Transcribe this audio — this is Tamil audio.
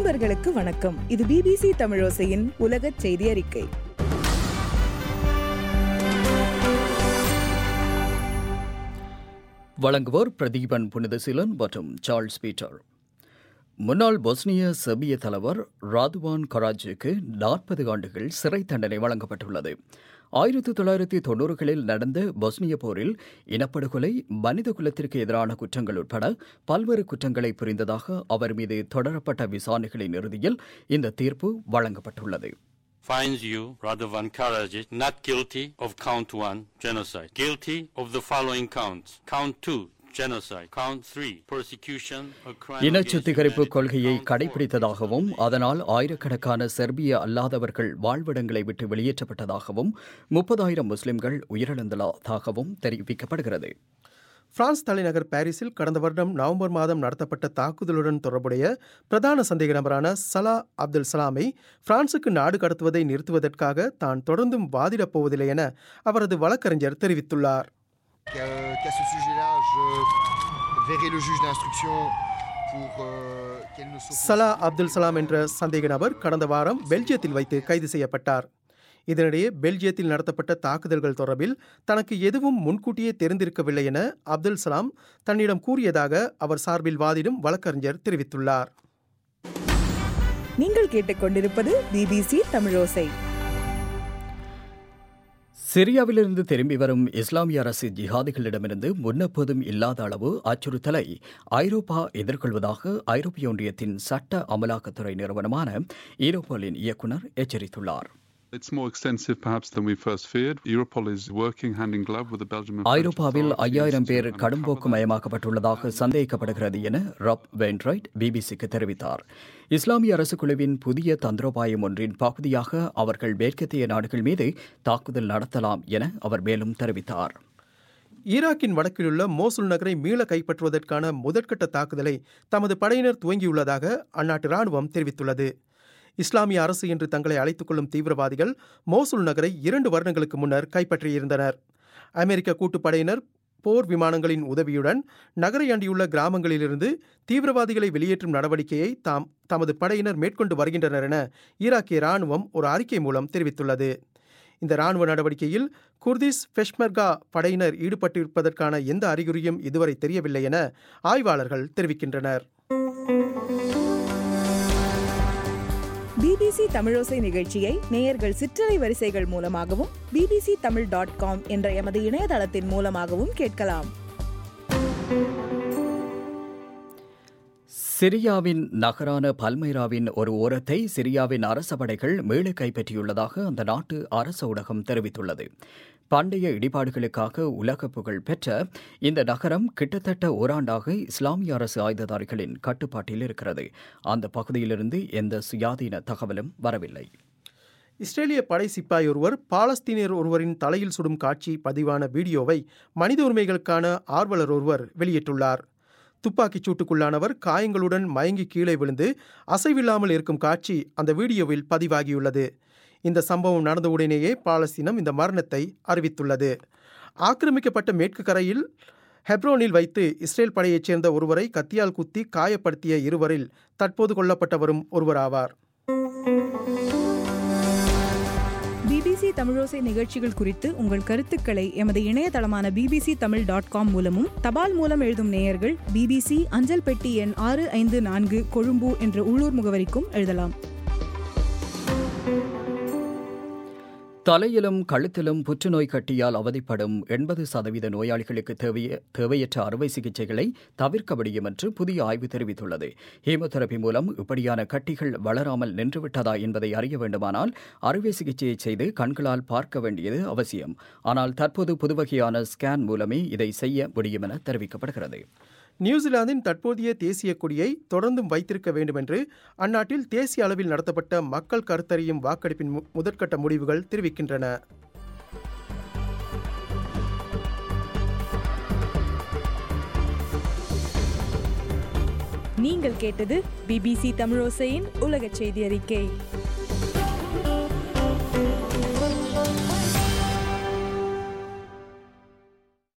அன்பர்களுக்கு வணக்கம் இது பிபிசி தமிழோசையின் உலகச் செய்தி அறிக்கை வழங்குவோர் பிரதீபன் புனிதசீலன் மற்றும் சார்ல்ஸ் பீட்டர் முன்னாள் பொஸ்னிய செபிய தலைவர் ராதுவான் கராஜுக்கு நாற்பது ஆண்டுகள் சிறை தண்டனை வழங்கப்பட்டுள்ளது ஆயிரத்தி தொள்ளாயிரத்தி தொண்ணூறுகளில் நடந்த பொஸ்னிய போரில் இனப்படுகொலை மனித குலத்திற்கு எதிரான குற்றங்கள் உட்பட பல்வேறு குற்றங்களை புரிந்ததாக அவர் மீது தொடரப்பட்ட விசாரணைகளின் இறுதியில் இந்த தீர்ப்பு வழங்கப்பட்டுள்ளது finds you, Radovan Karadzic, not guilty of count one, genocide. Guilty of the following counts. Count two, genocide. Count three, persecution, a crime இன against சுத்திகரிப்பு humanity. கொள்கையை Count four, கடைபிடித்ததாகவும் அதனால் ஆயிரக்கணக்கான செர்பிய அல்லாதவர்கள் வாழ்விடங்களை விட்டு வெளியேற்றப்பட்டதாகவும் முப்பதாயிரம் முஸ்லிம்கள் உயிரிழந்ததாகவும் தெரிவிக்கப்படுகிறது பிரான்ஸ் தலைநகர் பாரிஸில் கடந்த வருடம் நவம்பர் மாதம் நடத்தப்பட்ட தாக்குதலுடன் தொடர்புடைய பிரதான சந்தேக நபரான சலா அப்துல் சலாமை பிரான்சுக்கு நாடு கடத்துவதை நிறுத்துவதற்காக தான் தொடர்ந்தும் வாதிடப் போவதில்லை என அவரது வழக்கறிஞர் தெரிவித்துள்ளார் qu'à qu'à ce sujet-là, je verrai le juge d'instruction pour euh, qu'elle ne s'oppose சலா அப்துல் சலாம் என்ற சந்தேக நபர் கடந்த வாரம் பெல்ஜியத்தில் வைத்து கைது செய்யப்பட்டார் இதனிடையே பெல்ஜியத்தில் நடத்தப்பட்ட தாக்குதல்கள் தொடர்பில் தனக்கு எதுவும் முன்கூட்டியே தெரிந்திருக்கவில்லை என அப்துல் சலாம் தன்னிடம் கூறியதாக அவர் சார்பில் வாதிடும் வழக்கறிஞர் தெரிவித்துள்ளார் நீங்கள் கேட்டுக்கொண்டிருப்பது பிபிசி தமிழோசை சிரியாவிலிருந்து திரும்பி வரும் இஸ்லாமிய அரசு ஜிஹாதிகளிடமிருந்து முன்னெப்போதும் இல்லாத அளவு அச்சுறுத்தலை ஐரோப்பா எதிர்கொள்வதாக ஐரோப்பிய ஒன்றியத்தின் சட்ட அமலாக்கத்துறை நிறுவனமான ஈரோப்போலின் இயக்குனர் எச்சரித்துள்ளார் It's more extensive perhaps than we first feared. Europol is working hand in glove with the Belgium and French ஐரோப்பாவில் authorities ஐயாயிரம் பேர் to கடும்போக்கு uncover that. மயமாக்கப்பட்டுள்ளதாக சந்தேகிக்கப்படுகிறது என ராப் வெயின்ரைட் பிபிசிக்கு தெரிவித்தார் இஸ்லாமிய அரசு குழுவின் புதிய தந்திரோபாயம் ஒன்றின் பகுதியாக அவர்கள் மேற்கத்திய நாடுகள் மீது தாக்குதல் நடத்தலாம் என அவர் மேலும் தெரிவித்தார் ஈராக்கின் வடக்கிலுள்ள மோசுல் நகரை மீள கைப்பற்றுவதற்கான முதற்கட்ட தாக்குதலை தமது படையினர் துவங்கியுள்ளதாக அந்நாட்டு ராணுவம் தெரிவித்துள்ளது இஸ்லாமிய அரசு என்று தங்களை அழைத்துக் கொள்ளும் தீவிரவாதிகள் மோசுல் நகரை இரண்டு வருடங்களுக்கு முன்னர் கைப்பற்றியிருந்தனர் அமெரிக்க கூட்டுப்படையினர் போர் விமானங்களின் உதவியுடன் நகரை அண்டியுள்ள கிராமங்களிலிருந்து தீவிரவாதிகளை வெளியேற்றும் நடவடிக்கையை தாம் தமது படையினர் மேற்கொண்டு வருகின்றனர் என ஈராக்கிய ராணுவம் ஒரு அறிக்கை மூலம் தெரிவித்துள்ளது இந்த ராணுவ நடவடிக்கையில் குர்திஸ் பெஷ்மர்கா படையினர் ஈடுபட்டிருப்பதற்கான எந்த அறிகுறியும் இதுவரை தெரியவில்லை என ஆய்வாளர்கள் தெரிவிக்கின்றனர் பிபிசி தமிழோசை நிகழ்ச்சியை நேயர்கள் சிற்றலை வரிசைகள் மூலமாகவும் பிபிசி தமிழ் டாட் காம் என்ற எமது இணையதளத்தின் மூலமாகவும் கேட்கலாம் சிரியாவின் நகரான பல்மைராவின் ஒரு ஓரத்தை சிரியாவின் அரச படைகள் மீள கைப்பற்றியுள்ளதாக அந்த நாட்டு அரச ஊடகம் தெரிவித்துள்ளது பண்டைய இடிபாடுகளுக்காக உலக புகழ் பெற்ற இந்த நகரம் கிட்டத்தட்ட ஓராண்டாக இஸ்லாமிய அரசு ஆயுததாரிகளின் கட்டுப்பாட்டில் இருக்கிறது அந்த பகுதியிலிருந்து எந்த சுயாதீன தகவலும் வரவில்லை இஸ்ரேலிய படை சிப்பாய் ஒருவர் பாலஸ்தீனியர் ஒருவரின் தலையில் சுடும் காட்சி பதிவான வீடியோவை மனித உரிமைகளுக்கான ஆர்வலர் ஒருவர் வெளியிட்டுள்ளார் துப்பாக்கிச் சூட்டுக்குள்ளானவர் காயங்களுடன் மயங்கி கீழே விழுந்து அசைவில்லாமல் இருக்கும் காட்சி அந்த வீடியோவில் பதிவாகியுள்ளது இந்த சம்பவம் நடந்தவுடனேயே பாலஸ்தீனம் இந்த மரணத்தை அறிவித்துள்ளது ஆக்கிரமிக்கப்பட்ட மேற்கு கரையில் ஹெப்ரோனில் வைத்து இஸ்ரேல் படையைச் சேர்ந்த ஒருவரை கத்தியால் குத்தி காயப்படுத்திய இருவரில் தற்போது கொல்லப்பட்டவரும் ஒருவராவார் பிபிசி தமிழோசை நிகழ்ச்சிகள் குறித்து உங்கள் கருத்துக்களை எமது இணையதளமான பிபிசி தமிழ் டாட் காம் மூலமும் தபால் மூலம் எழுதும் நேயர்கள் பிபிசி அஞ்சல் பெட்டி எண் ஆறு ஐந்து நான்கு கொழும்பு என்ற உள்ளூர் முகவரிக்கும் எழுதலாம் தலையிலும் கழுத்திலும் புற்றுநோய் கட்டியால் அவதிப்படும் எண்பது சதவீத நோயாளிகளுக்கு தேவைய தேவையற்ற அறுவை சிகிச்சைகளை தவிர்க்க முடியும் என்று புதிய ஆய்வு தெரிவித்துள்ளது ஹீமோதெரபி மூலம் இப்படியான கட்டிகள் வளராமல் நின்றுவிட்டதா என்பதை அறிய வேண்டுமானால் அறுவை சிகிச்சையை செய்து கண்களால் பார்க்க வேண்டியது அவசியம் ஆனால் தற்போது புதுவகையான ஸ்கேன் மூலமே இதை செய்ய முடியும் என தெரிவிக்கப்படுகிறது நியூசிலாந்தின் தற்போதைய தேசிய கொடியை தொடர்ந்தும் வைத்திருக்க வேண்டும் என்று அந்நாட்டில் தேசிய அளவில் நடத்தப்பட்ட மக்கள் கருத்தறியும் வாக்கெடுப்பின் மு- முதற்கட்ட முடிவுகள் தெரிவிக்கின்றன நீங்கள் கேட்டது பிபிசி தமிழோசையின் உலகச் செய்தி அறிக்கை